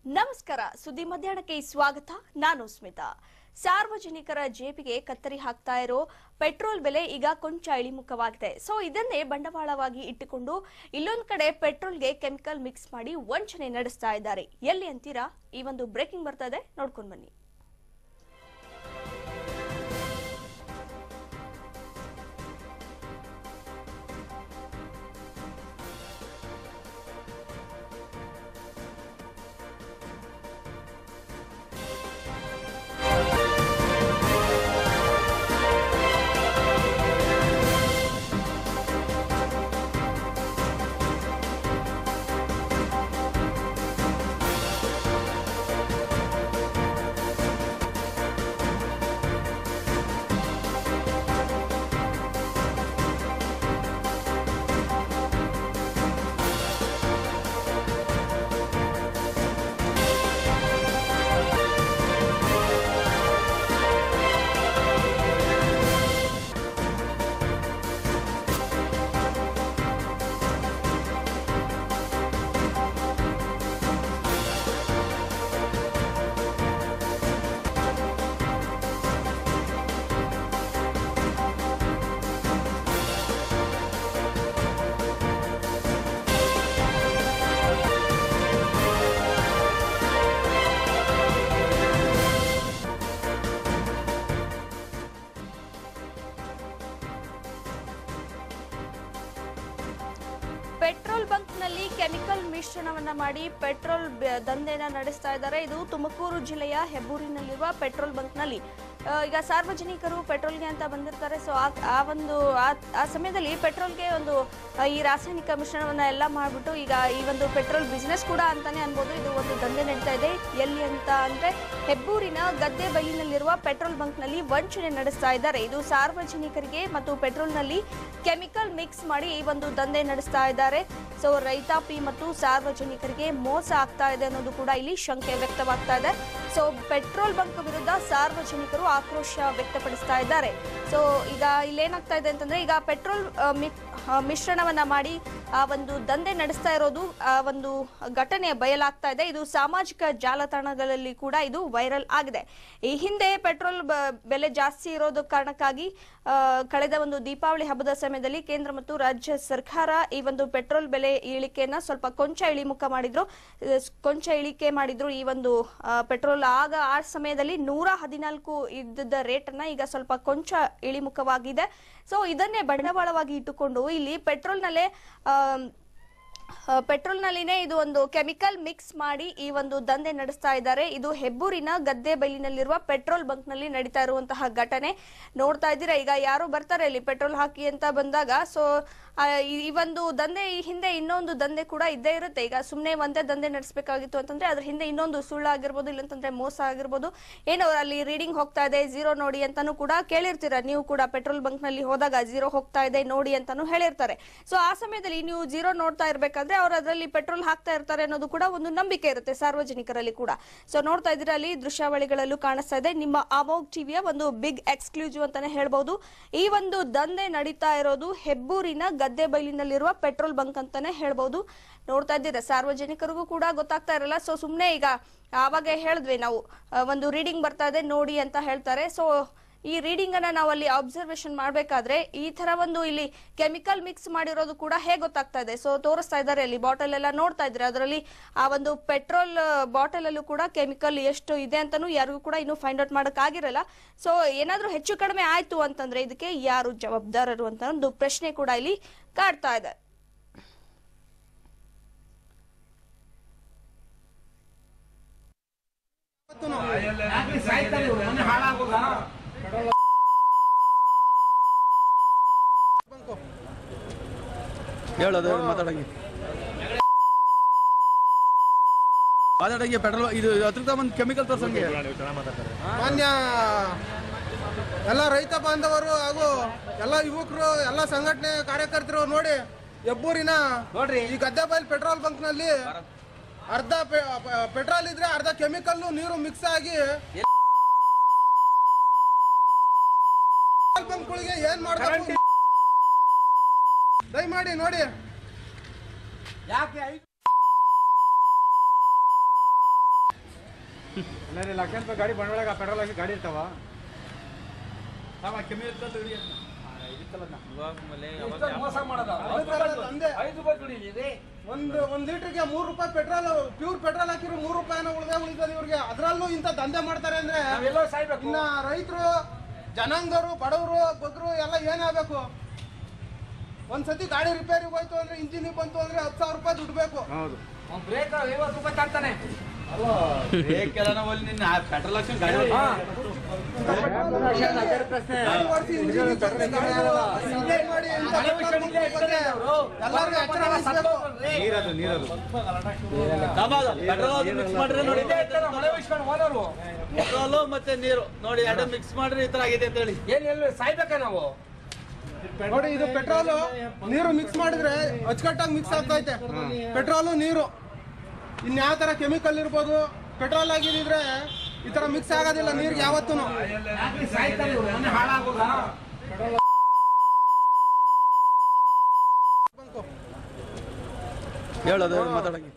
ನಮಸ್ಕಾರ ಸುದ್ದಿ ಮಧ್ಯಾಹ್ನಕ್ಕೆ ಸ್ವಾಗತ ನಾನು ಸ್ಮಿತಾ ಸಾರ್ವಜನಿಕರ ಜೇಬಿಗೆ ಕತ್ತರಿ ಹಾಕ್ತಾ ಇರೋ ಪೆಟ್ರೋಲ್ ಬೆಲೆ ಈಗ ಕೊಂಚ ಇಳಿಮುಖವಾಗಿದೆ ಸೊ ಇದನ್ನೇ ಬಂಡವಾಳವಾಗಿ ಇಟ್ಟುಕೊಂಡು ಇಲ್ಲೊಂದ್ ಕಡೆ ಪೆಟ್ರೋಲ್ಗೆ ಕೆಮಿಕಲ್ ಮಿಕ್ಸ್ ಮಾಡಿ ವಂಚನೆ ನಡೆಸ್ತಾ ಇದ್ದಾರೆ ಎಲ್ಲಿ ಅಂತೀರಾ ಈ ಒಂದು ಬ್ರೇಕಿಂಗ್ ಬರ್ತಾ ಇದೆ ನೋಡ್ಕೊಂಡ್ ಬನ್ನಿ ಪೆಟ್ರೋಲ್ ಬಂಕ್ ನಲ್ಲಿ ಕೆಮಿಕಲ್ ಮಿಶ್ರಣವನ್ನ ಮಾಡಿ ಪೆಟ್ರೋಲ್ ಬ- ದಂಧೆನ ನಡೆಸ್ತಾ ಇದ್ದಾರೆ ಇದು ತುಮಕೂರು ಜಿಲ್ಲೆಯ ಹೆಬ್ಬೂರಿನಲ್ಲಿರುವ ಪೆಟ್ರೋಲ್ ಬಂಕ್ ನಲ್ಲಿ ಆ, ಈಗ ಸಾರ್ವಜನಿಕರು ಪೆಟ್ರೋಲ್ಗೆ ಅಂತ ಬಂದಿರ್ತಾರೆ ಸೊ ಆ ಒಂದು ಆ- ಆ ಸಮಯದಲ್ಲಿ ಪೆಟ್ರೋಲ್ಗೆ ಒಂದು ಆ, ಈ ರಾಸಾಯನಿಕ ಮಿಶ್ರಣವನ್ನ ಎಲ್ಲ ಮಾಡ್ಬಿಟ್ಟು ಈಗ ಈ ಒಂದು ಪೆಟ್ರೋಲ್ ಬಿಸ್ನೆಸ್ ಕೂಡ ಅಂತಾನೆ ಅನ್ಬೋದು ಇದು ಒಂದು ದಂಧೆ ನಡೀತಾ ಇದೆ ಎಲ್ಲಿ ಅಂತ ಅಂದ್ರೆ ಹೆಬ್ಬೂರಿನ ಗದ್ದೆ ಬೈಲಿನಲ್ಲಿರುವ ಪೆಟ್ರೋಲ್ ಬಂಕ್ ನಲ್ಲಿ ವಂಚನೆ ನಡೆಸ್ತಾ ಇದ್ದಾರೆ ಇದು ಸಾರ್ವಜನಿಕರಿಗೆ ಮತ್ತು ಪೆಟ್ರೋಲ್ ನಲ್ಲಿ ಕೆಮಿಕಲ್ ಮಿಕ್ಸ್ ಮಾಡಿ ಈ ಒಂದು ದಂಧೆ ನಡೆಸ್ತಾ ಇದ್ದಾರೆ ಸೊ ರೈತಾಪಿ ಮತ್ತು ಸಾರ್ವಜನಿಕರಿಗೆ ಮೋಸ ಆಗ್ತಾ ಇದೆ ಅನ್ನೋದು ಕೂಡ ಇಲ್ಲಿ ಶಂಕೆ ವ್ಯಕ್ತವಾಗ್ತಾ ಇದೆ ಸೊ ಪೆಟ್ರೋಲ್ ಬಂಕ್ ವಿರುದ್ಧ ಸಾರ್ವಜನಿಕರು ಆಕ್ರೋಶ ವ್ಯಕ್ತಪಡಿಸ್ತಾ ಇದ್ದಾರೆ ಸೊ ಈಗ ಇಲ್ಲೇನಾಗ್ತಾ ಇದೆ ಅಂತಂದ್ರೆ ಈಗ ಪೆಟ್ರೋಲ್ ಆ, ಮಿಕ್- ಆ, ಮಿಶ್ರಣವನ್ನ ಮಾಡಿ ಆ ಒಂದು ದಂಧೆ ನಡೆಸ್ತಾ ಇರೋದು ಆ ಒಂದು ಘಟನೆ ಬಯಲಾಗ್ತಾ ಇದೆ ಇದು ಸಾಮಾಜಿಕ ಜಾಲತಾಣಗಳಲ್ಲಿ ಕೂಡ ಇದು ವೈರಲ್ ಆಗಿದೆ ಈ ಹಿಂದೆ ಪೆಟ್ರೋಲ್ ಬ- ಬೆಲೆ ಜಾಸ್ತಿ ಇರೋದು ಕಾರಣಕ್ಕಾಗಿ ಆ, ಕಳೆದ ಒಂದು ದೀಪಾವಳಿ ಹಬ್ಬದ ಸಮಯದಲ್ಲಿ ಕೇಂದ್ರ ಮತ್ತು ರಾಜ್ಯ ಸರ್ಕಾರ ಈ ಒಂದು ಪೆಟ್ರೋಲ್ ಬೆಲೆ ಇಳಿಕೆಯನ್ನ ಸ್ವಲ್ಪ ಕೊಂಚ ಇಳಿಮುಖ ಮಾಡಿದ್ರು ಆ, ಕೊಂಚ ಇಳಿಕೆ ಮಾಡಿದ್ರು ಈ ಒಂದು ಆ, ಪೆಟ್ರೋಲ್ ಆಗ ಆ ಸಮಯದಲ್ಲಿ ನೂರ ಹದಿನಾಲ್ಕು ಇದ್ದ ರೇಟ್ ಅನ್ನ ಈಗ ಸ್ವಲ್ಪ ಕೊಂಚ ಇಳಿಮುಖವಾಗಿದೆ ಸೊ ಇದನ್ನೇ ಬಂಡವಾಳವಾಗಿ ಇಟ್ಟುಕೊಂಡು ಇಲ್ಲಿ ಪೆಟ್ರೋಲ್ನಲ್ಲೇ ಆ, ಆ, ಪೆಟ್ರೋಲ್ನಲ್ಲಿನೇ ಇದು ಒಂದು ಕೆಮಿಕಲ್ ಮಿಕ್ಸ್ ಮಾಡಿ ಈ ಒಂದು ದಂಧೆ ನಡೆಸ್ತಾ ಇದ್ದಾರೆ ಇದು ಹೆಬ್ಬೂರಿನ ಗದ್ದೆ ಬೈಲಿನಲ್ಲಿರುವ ಪೆಟ್ರೋಲ್ ಬಂಕ್ ನಲ್ಲಿ ನಡೀತಾ ಇರುವಂತಹ ಘಟನೆ ನೋಡ್ತಾ ಇದ್ದೀರಾ ಈಗ ಯಾರು ಬರ್ತಾರೆ ಇಲ್ಲಿ ಪೆಟ್ರೋಲ್ ಹಾಕಿ ಅಂತ ಬಂದಾಗ ಸೊ ಈ ಒಂದು ದಂಧೆ ಈ ಹಿಂದೆ ಇನ್ನೊಂದು ದಂಧೆ ಕೂಡ ಇದ್ದೇ ಇರುತ್ತೆ ಈಗ ಸುಮ್ಮನೆ ಒಂದೇ ದಂಧೆ ನಡೆಸಬೇಕಾಗಿತ್ತು ಅಂತಂದ್ರೆ ಅದ್ರ ಹಿಂದೆ ಇನ್ನೊಂದು ಸುಳ್ಳು ಆಗಿರ್ಬೋದು ಇಲ್ಲಂತಂದ್ರೆ ಮೋಸ ಆಗಿರ್ಬೋದು ಏನೋ ಅಲ್ಲಿ ರೀಡಿಂಗ್ ಹೋಗ್ತಾ ಇದೆ ಝೀರೋ ನೋಡಿ ಅಂತಾನು ಕೂಡ ಕೇಳಿರ್ತೀರ ನೀವು ಕೂಡ ಪೆಟ್ರೋಲ್ ಬಂಕ್ ನಲ್ಲಿ ಹೋದಾಗ ಝೀರೋ ಹೋಗ್ತಾ ಇದೆ ನೋಡಿ ಅಂತಾನು ಹೇಳಿರ್ತಾರೆ ಸೊ ಆ ಸಮಯದಲ್ಲಿ ನೀವು ಝೀರೋ ನೋಡ್ತಾ ಇರ್ಬೇಕಾದ್ರೆ ಅವ್ರು ಅದರಲ್ಲಿ ಪೆಟ್ರೋಲ್ ಹಾಕ್ತಾ ಇರ್ತಾರೆ ಅನ್ನೋದು ಕೂಡ ಒಂದು ನಂಬಿಕೆ ಇರುತ್ತೆ ಸಾರ್ವಜನಿಕರಲ್ಲಿ ಕೂಡ ಸೊ ನೋಡ್ತಾ ಇದ್ದೀರಾ ಅಲ್ಲಿ ದೃಶ್ಯಾವಳಿಗಳಲ್ಲೂ ಕಾಣಿಸ್ತಾ ಇದೆ ನಿಮ್ಮ ಅಮೋಗ್ ಟಿವಿಯ ಒಂದು ಬಿಗ್ ಎಕ್ಸ್ಕ್ಲೂಸಿವ್ ಅಂತಾನೆ ಹೇಳ್ಬಹುದು ಈ ಒಂದು ದಂಧೆ ನಡೀತಾ ಇರೋದು ಹೆಬ್ಬೂರಿನ ಗದ್ದೆ ಬೈಲಿನಲ್ಲಿರುವ ಪೆಟ್ರೋಲ್ ಬಂಕ್ ಅಂತಾನೆ ಹೇಳ್ಬಹುದು ನೋಡ್ತಾ ಇದ್ದೀರಾ ಸಾರ್ವಜನಿಕರಿಗೂ ಕೂಡ ಗೊತ್ತಾಗ್ತಾ ಇರಲ್ಲ ಸೊ ಸುಮ್ನೆ ಈಗ ಆವಾಗ ಹೇಳಿದ್ವಿ ನಾವು ಆ, ಒಂದು ರೀಡಿಂಗ್ ಬರ್ತಾ ಇದೆ ನೋಡಿ ಅಂತ ಹೇಳ್ತಾರೆ ಸೊ ಈ ರೀಡಿಂಗ್ ಅನ್ನ ನಾವು ಅಲ್ಲಿ ಅಬ್ಸರ್ವೇಷನ್ ಮಾಡ್ಬೇಕಾದ್ರೆ ಈ ತರ ಒಂದು ಇಲ್ಲಿ ಕೆಮಿಕಲ್ ಮಿಕ್ಸ್ ಮಾಡಿರೋದು ಕೂಡ ಹೇಗೆ ಗೊತ್ತಾಗ್ತಾ ಇದೆ ಸೊ ತೋರಿಸ್ತಾ ಇದ್ದಾರೆ ಅಲ್ಲಿ ಬಾಟಲ್ ಎಲ್ಲ ನೋಡ್ತಾ ಇದ್ರೆ ಅದರಲ್ಲಿ ಆ ಒಂದು ಪೆಟ್ರೋಲ್ ಬಾಟಲ್ ಅಲ್ಲೂ ಕೂಡ ಕೆಮಿಕಲ್ ಎಷ್ಟು ಇದೆ ಅಂತಾನು ಯಾರಿಗೂ ಕೂಡ ಇನ್ನು ಫೈಂಡ್ ಔಟ್ ಮಾಡಕ್ ಆಗಿರಲ್ಲ ಸೊ ಏನಾದ್ರೂ ಹೆಚ್ಚು ಕಡಿಮೆ ಆಯ್ತು ಅಂತಂದ್ರೆ ಇದಕ್ಕೆ ಯಾರು ಜವಾಬ್ದಾರರು ಅಂತ ಒಂದು ಪ್ರಶ್ನೆ ಕೂಡ ಇಲ್ಲಿ ಕಾಡ್ತಾ ಇದೆ ಯಾಕೆ ಸಾಯ್ತಾರೆ ಇವ್ರು? ಮನೆ ಹಾಳಾಗೋದಾ? ಹೇಳೋದು ಮಾತಾಡಂಗೆ ಮಾತಾಡಂಗೆ ಪೆಟ್ರೋಲ್ ಇದು ಹತ್ರಕ್ಕೆ ಬಂದು ಕೆಮಿಕಲ್ ತೋರ್ಸಂಗೆ ಮಾನ್ಯ ಎಲ್ಲ ರೈತ ಬಾಂಧವರು ಹಾಗೂ ಎಲ್ಲ ಯುವಕರು ಎಲ್ಲ ಸಂಘಟನೆ ಕಾರ್ಯಕರ್ತರು ನೋಡಿ ಹೆಬ್ಬೂರಿನ ನೋಡ್ರಿ. ಈ ಗದ್ದೆ ಬೈಲ್ ಪೆಟ್ರೋಲ್ ಬಂಕ್ ನಲ್ಲಿ ಅರ್ಧ ಪೆ- ಪ- ಪೆಟ್ರೋಲ್ ಇದ್ರೆ ಅರ್ಧ ಕೆಮಿಕಲ್ ನೀರು ಮಿಕ್ಸ್ ಆಗಿ ಪೆಟ್ರೋಲ್ ಬಂಕ್ಗಳಿಗೆ ಏನ್ ಮಾಡ್ಬೇಕು ದಯಮಾಡಿ ನೋಡಿ ಯಾಕೆ ಐದು ಲಕ್ಷ ರೂಪಾಯಿ ಗಾಡಿ ಬಂಡವಾಳ ಪೆಟ್ರೋಲ್ ಹಾಕಿ ಗಾಡಿ ಇರ್ತಾವ ಮೋಸ ಮಾಡೋದು ದಂಧೆ. ಒಂದು ಒಂದ್ ಲೀಟರ್ಗೆ ಮೂರು ರೂಪಾಯಿ ಪೆಟ್ರೋಲ್ ಪ್ಯೂರ್ ಪೆಟ್ರೋಲ್ ಹಾಕಿರೋ ಮೂರು ರೂಪಾಯಿನ ಉಳ್ದೇ ಉಳಿದದ ಇವ್ರಿಗೆ ಅದ್ರಲ್ಲೂ ಇಂಥ ದಂಧೆ ಮಾಡ್ತಾರೆ ಅಂದ್ರೆ ಇನ್ನ ರೈತರು ಜನಾಂಗರು ಬಡವರು ಬಗ್ರು ಎಲ್ಲ ಏನಾಗಬೇಕು ಒಂದ್ಸತಿ ಗಾಡಿ ರಿಪೇರಿಗೆ ಹೋಯ್ತು ಅಂದ್ರೆ ಇಂಜಿನ್ ಬಂತು ಅಂದ್ರೆ ಹತ್ತು ಸಾವಿರ ರೂಪಾಯಿ ದುಡ್ಡು ಬೇಕು ಹೌದು ಪೆಟ್ರೋಲ್ ಹಾಕ್ಸ್ಕೊಂಡ್ ಗಾಡಿ ಗಾಡಿ ಓಡ್ಸಿ engine ಇರ್ತದೆ, ಗಾಡಿ engine ಮಾಡಿ ಇಂಥ petrol bunk ಹೋದ್ರೆ ಎಲ್ಲರಿಗೂ ಎಚ್ಚರ ವಹಿಸ್ಬೇಕು. ನೀರದು ನೀರದು ಪೆಟ್ರೋಲ್ ಮಿಕ್ಸ್ ಮಾಡಿದ್ರೆ ನೋಡಿ ಪೆಟ್ರೋಲು ಮತ್ತೆ ನೀರು ನೋಡಿ ಎರಡು ಮಿಕ್ಸ್ ಮಾಡಿದ್ರೆ ಈ ತರ ಆಗಿದೆ ಅಂತ ಹೇಳಿ ನೋಡಿ ಇದು ಪೆಟ್ರೋಲ್ ನೀರು ಮಿಕ್ಸ್ ಮಾಡಿದ್ರೆ ಅಚ್ಚುಕಟ್ಟಾಗಿ ಮಿಕ್ಸ್ ಆಗ್ತೈತೆ ಪೆಟ್ರೋಲು ನೀರು ಇನ್ಯಾವ ತರ ಕೆಮಿಕಲ್ ಇರ್ಬೋದು ಪೆಟ್ರೋಲ್ ಆಗಿದ್ರೆ ಈ ತರ ಮಿಕ್ಸ್ ಆಗೋದಿಲ್ಲ ನೀರಿಗೆ ಯಾವತ್ತೂ ಹೇಳೋದು ಮಾತಾಡಂಗೆ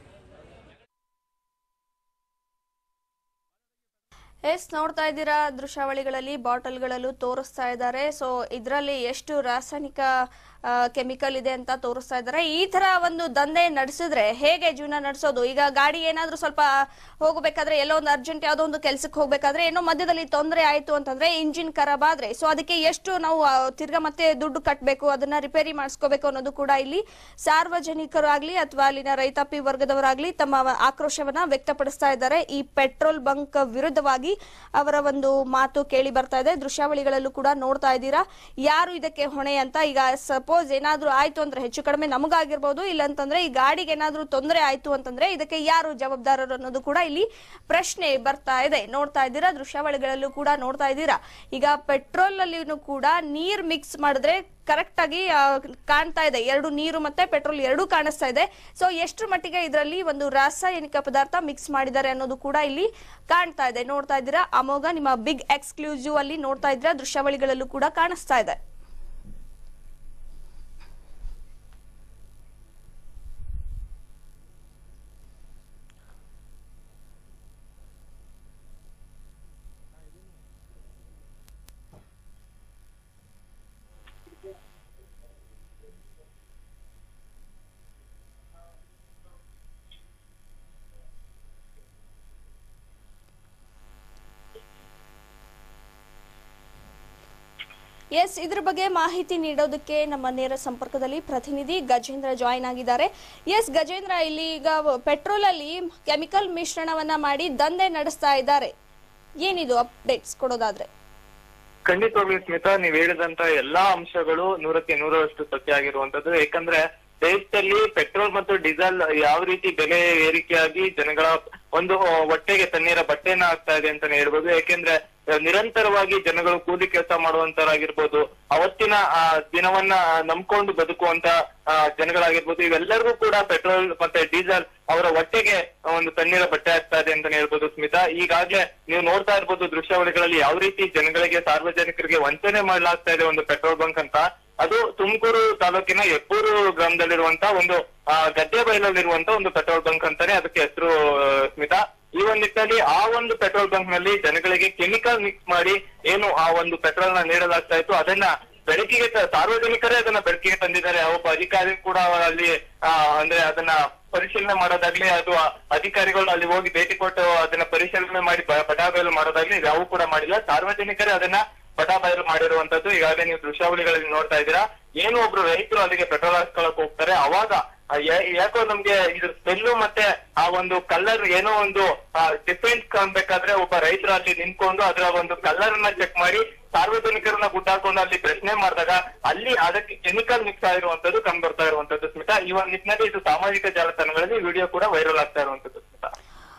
ಎಸ್ ನೋಡ್ತಾ ಇದ್ದೀರಾ ದೃಶ್ಯಾವಳಿಗಳಲ್ಲಿ ಬಾಟಲ್ಗಳಲ್ಲೂ ತೋರಿಸ್ತಾ ಇದ್ದಾರೆ ಸೊ ಇದರಲ್ಲಿ ಎಷ್ಟು ರಾಸಾಯನಿಕ ಕೆಮಿಕಲ್ ಇದೆ ಅಂತ ತೋರಿಸ್ತಾ ಇದ್ದಾರೆ ಈ ತರ ಒಂದು ದಂಧೆ ನಡೆಸಿದ್ರೆ ಹೇಗೆ ಜೀವನ ನಡೆಸೋದು ಈಗ ಗಾಡಿ ಏನಾದ್ರೂ ಸ್ವಲ್ಪ ಹೋಗಬೇಕಾದ್ರೆ ಎಲ್ಲೋ ಒಂದು ಅರ್ಜೆಂಟ್ ಯಾವುದೋ ಒಂದು ಕೆಲ್ಸಕ್ಕೆ ಹೋಗ್ಬೇಕಾದ್ರೆ ಏನೋ ಮಧ್ಯದಲ್ಲಿ ತೊಂದರೆ ಆಯ್ತು ಅಂತಂದ್ರೆ ಇಂಜಿನ್ ಖರಾಬ್ ಆದ್ರೆ ಸೊ ಅದಕ್ಕೆ ಎಷ್ಟು ನಾವು ಆ, ತಿರ್ಗಾ ಮತ್ತೆ ದುಡ್ಡು ಕಟ್ಟಬೇಕು ಅದನ್ನ ರಿಪೇರಿ ಮಾಡಿಸ್ಕೋಬೇಕು ಅನ್ನೋದು ಕೂಡ ಇಲ್ಲಿ ಸಾರ್ವಜನಿಕರಾಗ್ಲಿ ಅಥವಾ ಅಲ್ಲಿನ ರೈತಾಪಿ ವರ್ಗದವರಾಗ್ಲಿ ತಮ್ಮ ಆಕ್ರೋಶವನ್ನ ವ್ಯಕ್ತಪಡಿಸ್ತಾ ಇದ್ದಾರೆ ಈ ಪೆಟ್ರೋಲ್ ಬಂಕ್ ವಿರುದ್ಧವಾಗಿ ಅವರ ಒಂದು ಮಾತು ಕೇಳಿ ಬರ್ತಾ ಇದೆ ದೃಶ್ಯಾವಳಿಗಳಲ್ಲೂ ಕೂಡ ನೋಡ್ತಾ ಇದ್ದೀರಾ ಯಾರು ಇದಕ್ಕೆ ಹೊಣೆ ಅಂತ ಈಗ ಸಪೋಸ್ ಏನಾದ್ರೂ ಆಯ್ತು ಅಂದ್ರೆ ಹೆಚ್ಚು ಕಡಿಮೆ ನಮಗಾಗಿರ್ಬೋದು ಇಲ್ಲ ಅಂತಂದ್ರೆ ಈ ಗಾಡಿಗೆ ಏನಾದ್ರೂ ತೊಂದರೆ ಆಯ್ತು ಅಂತಂದ್ರೆ ಇದಕ್ಕೆ ಯಾರು ಜವಾಬ್ದಾರರು ಅನ್ನೋದು ಕೂಡ ಇಲ್ಲಿ ಪ್ರಶ್ನೆ ಬರ್ತಾ ಇದೆ ನೋಡ್ತಾ ಇದ್ದೀರಾ ದೃಶ್ಯಾವಳಿಗಳಲ್ಲೂ ಕೂಡ ನೋಡ್ತಾ ಇದ್ದೀರಾ ಈಗ ಪೆಟ್ರೋಲ್ ಅಲ್ಲಿನೂ ಕೂಡ ನೀರ್ ಮಿಕ್ಸ್ ಮಾಡಿದ್ರೆ ಕರೆಕ್ಟ್ ಆಗಿ ಆ, ಕಾಣ್ತಾ ಇದೆ ಎರಡು ನೀರು ಮತ್ತೆ ಪೆಟ್ರೋಲ್ ಎರಡೂ ಕಾಣಿಸ್ತಾ ಇದೆ ಸೊ ಎಷ್ಟರ ಮಟ್ಟಿಗೆ ಇದರಲ್ಲಿ ಒಂದು ರಾಸಾಯನಿಕ ಪದಾರ್ಥ ಮಿಕ್ಸ್ ಮಾಡಿದ್ದಾರೆ ಅನ್ನೋದು ಕೂಡ ಇಲ್ಲಿ ಕಾಣ್ತಾ ಇದೆ ನೋಡ್ತಾ ಇದ್ದೀರಾ ಅಮೋಘ ನಿಮ್ಮ ಬಿಗ್ ಎಕ್ಸ್ಕ್ಲೂಸಿವ್ ಅಲ್ಲಿ ನೋಡ್ತಾ ಇದ್ದೀರಾ ದೃಶ್ಯಾವಳಿಗಳಲ್ಲೂ ಕೂಡ ಕಾಣಿಸ್ತಾ ಇದೆ ಎಸ್ ಇದ್ರ ಬಗ್ಗೆ ಮಾಹಿತಿ ನೀಡೋದಕ್ಕೆ ನಮ್ಮ ನೇರ ಸಂಪರ್ಕದಲ್ಲಿ ಪ್ರತಿನಿಧಿ ಗಜೇಂದ್ರ ಜಾಯಿನ್ ಆಗಿದ್ದಾರೆ ಎಸ್ ಗಜೇಂದ್ರ ಇಲ್ಲಿ ಈಗ ಪೆಟ್ರೋಲ್ ಅಲ್ಲಿ ಕೆಮಿಕಲ್ ಮಿಶ್ರಣವನ್ನ ಮಾಡಿ ದಂಧೆ ನಡೆಸ್ತಾ ಇದ್ದಾರೆ ಏನಿದು ಅಪ್ಡೇಟ್ಸ್ ಕೊಡೋದಾದ್ರೆ ಖಂಡಿತವಾಗ್ಲೂ ಸ್ಮಿತಾ ನೀವ್ ಹೇಳಿದಂತ ಎಲ್ಲಾ ಅಂಶಗಳು ನೂರಕ್ಕೆ ನೂರರಷ್ಟು ಸತ್ಯ ಆಗಿರುವಂತದ್ದು ಯಾಕಂದ್ರೆ ದೇಶದಲ್ಲಿ ಪೆಟ್ರೋಲ್ ಮತ್ತು ಡೀಸೆಲ್ ಯಾವ ರೀತಿ ಬೆಲೆ ಏರಿಕೆಯಾಗಿ ಜನಗಳ ಒಂದು ಆ, ಹೊಟ್ಟೆಗೆ ತಣ್ಣೀರ ಬಟ್ಟೆನ ಆಗ್ತಾ ಇದೆ ಅಂತಾನೆ ಹೇಳ್ಬೋದು ಯಾಕೆಂದ್ರೆ ಆ, ನಿರಂತರವಾಗಿ ಜನಗಳು ಕೂಲಿ ಕೆಲಸ ಮಾಡುವಂತರಾಗಿರ್ಬೋದು ಅವತ್ತಿನ ಆ ದಿನವನ್ನ ನಂಬ್ಕೊಂಡು ಬದುಕುವಂತ ಆ, ಜನಗಳಾಗಿರ್ಬೋದು ಇವೆಲ್ಲರಿಗೂ ಕೂಡ ಪೆಟ್ರೋಲ್ ಮತ್ತೆ ಡೀಸೆಲ್ ಅವರ ಹೊಟ್ಟೆಗೆ ಒಂದು ತಣ್ಣೀರ ಬಟ್ಟೆ ಆಗ್ತಾ ಇದೆ ಅಂತಾನೆ ಹೇಳ್ಬೋದು ಸ್ಮಿತಾ ಈಗಾಗ್ಲೇ ನೀವು ನೋಡ್ತಾ ಇರ್ಬೋದು ದೃಶ್ಯಾವಳಿಗಳಲ್ಲಿ ಯಾವ ರೀತಿ ಜನಗಳಿಗೆ ಸಾರ್ವಜನಿಕರಿಗೆ ವಂಚನೆ ಮಾಡಲಾಗ್ತಾ ಇದೆ ಒಂದು ಪೆಟ್ರೋಲ್ ಬಂಕ್ ಅಂತ ಅದು ತುಮಕೂರು ತಾಲೂಕಿನ ಹೆಬ್ಬೂರು ಗ್ರಾಮದಲ್ಲಿರುವಂತ ಒಂದು ಆ, ಗದ್ದೆ ಬಯಲಲ್ಲಿರುವಂತ ಒಂದು ಪೆಟ್ರೋಲ್ ಬಂಕ್ ಅಂತಾನೆ ಅದಕ್ಕೆ ಹೆಸರು ಸ್ಮಿತಾ ಈ ಒಂದು ನಿಟ್ಟಿನಲ್ಲಿ ಆ ಒಂದು ಪೆಟ್ರೋಲ್ ಬಂಕ್ ನಲ್ಲಿ ಜನಗಳಿಗೆ ಕೆಮಿಕಲ್ ಮಿಕ್ಸ್ ಮಾಡಿ ಏನು ಆ ಒಂದು ಪೆಟ್ರೋಲ್ ನ ನೀಡಲಾಗ್ತಾ ಇತ್ತು ಅದನ್ನ ಬೆಳಕಿಗೆ ತ- ಸಾರ್ವಜನಿಕರೇ ಅದನ್ನ ಬೆಳಕಿಗೆ ತಂದಿದ್ದಾರೆ ಒಬ್ಬ ಅಧಿಕಾರಿ ಕೂಡ ಅಲ್ಲಿ ಆ, ಅಂದ್ರೆ ಅದನ್ನ ಪರಿಶೀಲನೆ ಮಾಡೋದಾಗ್ಲಿ ಅದು ಆ ಅಧಿಕಾರಿಗಳು ಅಲ್ಲಿ ಹೋಗಿ ಭೇಟಿ ಕೊಟ್ಟು ಅದನ್ನ ಪರಿಶೀಲನೆ ಮಾಡಿ ಬ- ಬಟಾಬಯಲು ಮಾಡೋದಾಗ್ಲಿ ಇದ್ಯಾವು ಕೂಡ ಮಾಡಿಲ್ಲ ಸಾರ್ವಜನಿಕರೇ ಅದನ್ನ ಬಟಾಬಯಲು ಮಾಡಿರುವಂತದ್ದು ಈಗಾಗಲೇ ನೀವು ದೃಶ್ಯಾವಳಿಗಳಲ್ಲಿ ನೋಡ್ತಾ ಇದ್ದೀರಾ ಏನು ಒಬ್ರು ರೈತರು ಅಲ್ಲಿಗೆ ಪೆಟ್ರೋಲ್ ಹಾಕ್ಸ್ಕೊಳಕ್ ಹೋಗ್ತಾರೆ ಅವಾಗ ಆ ಯಾ- ಯಾಕೋ ನಮ್ಗೆ ಇದು ಸ್ಮೆಲ್ಲು ಮತ್ತೆ ಆ ಒಂದು ಕಲರ್ ಏನೋ ಒಂದು ಡಿಫ್ರೆನ್ಸ್ ಕಾಣ್ಬೇಕಾದ್ರೆ ಒಬ್ಬ ರೈತರು ಅಲ್ಲಿ ನಿಂತ್ಕೊಂಡು ಅದರ ಒಂದು ಕಲರ್ ನ ಚೆಕ್ ಮಾಡಿ ಸಾರ್ವಜನಿಕರನ್ನ ಗುಡ್ಡಾಕೊಂಡು ಅಲ್ಲಿ ಪ್ರಶ್ನೆ ಮಾಡಿದಾಗ ಅಲ್ಲಿ ಅದಕ್ಕೆ ಕೆಮಿಕಲ್ ಮಿಕ್ಸ್ ಆಗಿರುವಂತದ್ದು ಕಂಡು ಬರ್ತಾ ಇರುವಂತದ್ದು ಸ್ಮಿತಾ ಈ ಒಂದು ನಿಟ್ಟಿನಲ್ಲಿ ಇದು ಸಾಮಾಜಿಕ ಜಾಲತಾಣಗಳಲ್ಲಿ ವಿಡಿಯೋ ಕೂಡ ವೈರಲ್ ಆಗ್ತಾ ಇರುವಂತದ್ದು ಸ್ಮಿತಾ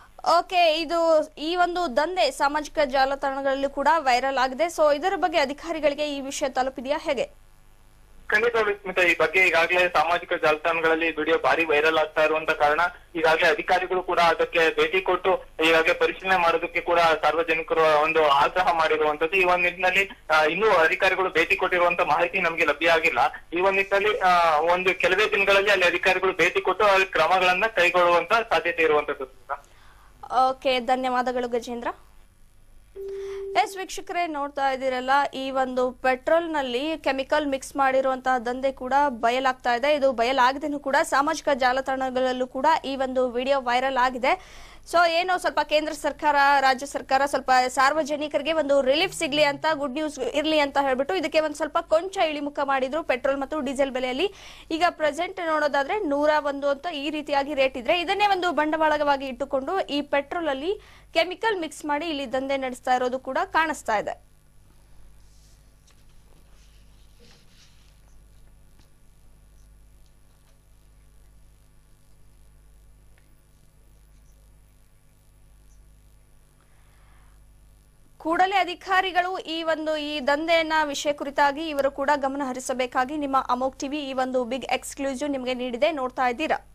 ಓಕೆ ಇದು ಈ ಒಂದು ದಂಧೆ ಸಾಮಾಜಿಕ ಜಾಲತಾಣಗಳಲ್ಲಿ ಕೂಡ ವೈರಲ್ ಆಗಿದೆ ಸೊ ಇದರ ಬಗ್ಗೆ ಅಧಿಕಾರಿಗಳಿಗೆ ಈ ವಿಷಯ ತಲುಪಿದೆಯಾ ಹೇಗೆ ಖಂಡಿತವಾಗ್ಲೂ ಸ್ಮಿತಾ ಈ ಬಗ್ಗೆ ಈಗಾಗಲೇ ಸಾಮಾಜಿಕ ಜಾಲತಾಣಗಳಲ್ಲಿ ವಿಡಿಯೋ ಭಾರಿ ವೈರಲ್ ಆಗ್ತಾ ಇರುವಂತ ಕಾರಣ ಈಗಾಗಲೇ ಅಧಿಕಾರಿಗಳು ಕೂಡ ಅದಕ್ಕೆ ಭೇಟಿ ಕೊಟ್ಟು ಈಗಾಗಲೇ ಪರಿಶೀಲನೆ ಮಾಡೋದಕ್ಕೆ ಕೂಡ ಸಾರ್ವಜನಿಕರು ಒಂದು ಆಗ್ರಹ ಮಾಡಿರುವಂತದ್ದು ಈ ಒಂದು ನಿಟ್ಟಿನಲ್ಲಿ ಆ, ಇನ್ನೂ ಅಧಿಕಾರಿಗಳು ಭೇಟಿ ಕೊಟ್ಟಿರುವಂತ ಮಾಹಿತಿ ನಮಗೆ ಲಭ್ಯ ಆಗಿಲ್ಲ ಈ ಒಂದು ನಿಟ್ಟಿನಲ್ಲಿ ಆ, ಒಂದು ಕೆಲವೇ ದಿನಗಳಲ್ಲಿ ಅಲ್ಲಿ ಅಧಿಕಾರಿಗಳು ಭೇಟಿ ಕೊಟ್ಟು ಅಲ್ಲಿ ಕ್ರಮಗಳನ್ನ ಕೈಗೊಳ್ಳುವಂತ ಸಾಧ್ಯತೆ ಇರುವಂತದ್ದು ಸ್ಮಿತಾ. ಓಕೆ ಧನ್ಯವಾದಗಳು ಗಜೇಂದ್ರ ಎಸ್ ವೀಕ್ಷಕರೇ ನೋಡ್ತಾ ಇದ್ದೀರಲ್ಲ ಈ ಒಂದು ಪೆಟ್ರೋಲ್ ನಲ್ಲಿ ಕೆಮಿಕಲ್ ಮಿಕ್ಸ್ ಮಾಡಿರುವಂತಹ ದಂಧೆ ಕೂಡ ಬಯಲಾಗ್ತಾ ಇದೆ ಇದು ಬಯಲಾಗದೇನು ಕೂಡ ಸಾಮಾಜಿಕ ಜಾಲತಾಣಗಳಲ್ಲೂ ಕೂಡ ಈ ಒಂದು ವಿಡಿಯೋ ವೈರಲ್ ಆಗಿದೆ ಸೊ ಏನು ಸ್ವಲ್ಪ ಕೇಂದ್ರ ಸರ್ಕಾರ ರಾಜ್ಯ ಸರ್ಕಾರ ಸ್ವಲ್ಪ ಸಾರ್ವಜನಿಕರಿಗೆ ಒಂದು ರಿಲೀಫ್ ಸಿಗ್ಲಿ ಅಂತ ಗುಡ್ ನ್ಯೂಸ್ ಇರ್ಲಿ ಅಂತ ಹೇಳ್ಬಿಟ್ಟು ಇದಕ್ಕೆ ಒಂದು ಸ್ವಲ್ಪ ಕೊಂಚ ಇಳಿಮುಖ ಮಾಡಿದ್ರು ಪೆಟ್ರೋಲ್ ಮತ್ತು ಡೀಸೆಲ್ ಬೆಲೆಯಲ್ಲಿ ಈಗ ಪ್ರೆಸೆಂಟ್ ನೋಡೋದಾದ್ರೆ ನೂರ ಒಂದು ಅಂತ ಈ ರೀತಿಯಾಗಿ ರೇಟ್ ಇದ್ರೆ ಇದನ್ನೇ ಒಂದು ಬಂಡವಾಳವಾಗಿ ಇಟ್ಟುಕೊಂಡು ಈ ಪೆಟ್ರೋಲ್ ಅಲ್ಲಿ ಕೆಮಿಕಲ್ ಮಿಕ್ಸ್ ಮಾಡಿ ಇಲ್ಲಿ ದಂಧೆ ನಡೆಸ್ತಾ ಇರೋದು ಕೂಡ ಕಾಣಿಸ್ತಾ ಇದೆ ಕೂಡಲೇ ಅಧಿಕಾರಿಗಳು ಈ ಒಂದು ಈ ದಂಧೆಯನ್ನ ವಿಷಯ ಕುರಿತಾಗಿ ಇವರು ಕೂಡ ಗಮನ ಹರಿಸಬೇಕಾಗಿ ನಿಮ್ಮ ಅಮೋಕ್ ಟಿವಿ ಈ ಒಂದು ಬಿಗ್ ಎಕ್ಸ್ಕ್ಲೂಸಿವ್ ನಿಮಗೆ ನೀಡಿದೆ ನೋಡ್ತಾ ಇದ್ದೀರಾ